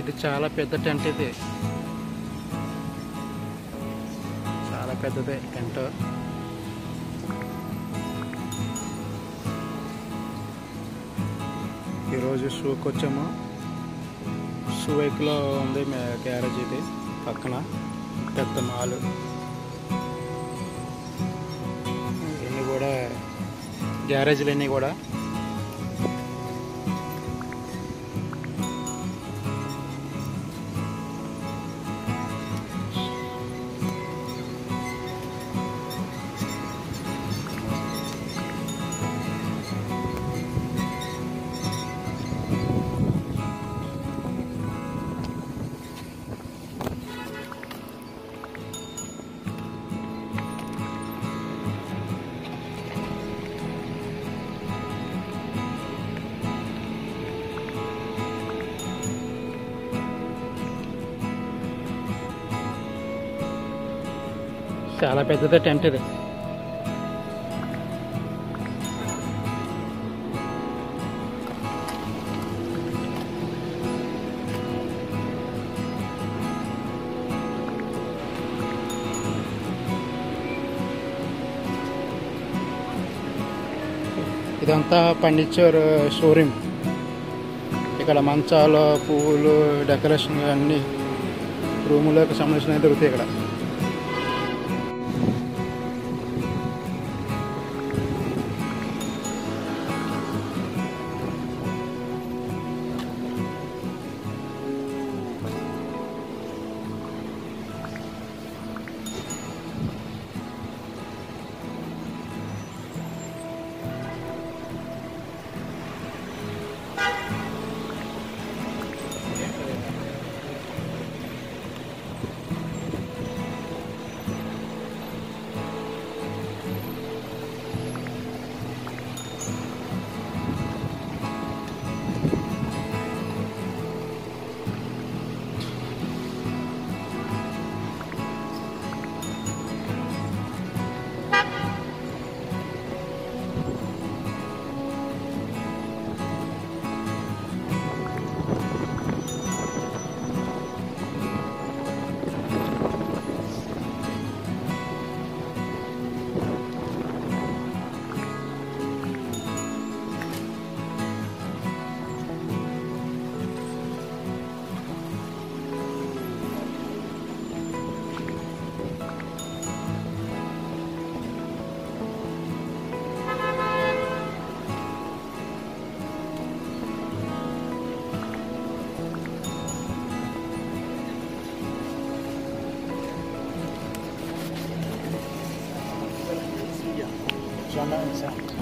ఇది చాలా పెద్ద టెంట్ ఇది చాలా పెద్దదే టెంట్ ఈరోజు షూకి వచ్చాము షూ లో ఉంది మే- గ్యారేజ్ ఇది పక్కన పెద్ద మాలు ఇవన్నీ కూడా గ్యారేజ్లు అన్నీ కూడా చాలా పెద్దదే టెంట్ ఇది ఇదంతా ఫర్నిచర్ షోరూమ్ ఇక్కడ మంచాలు పువ్వులు డెకరేషన్ అన్నీ రూములకు సంబంధించినవి దొరుకుతాయి ఇక్కడ Jamais ça.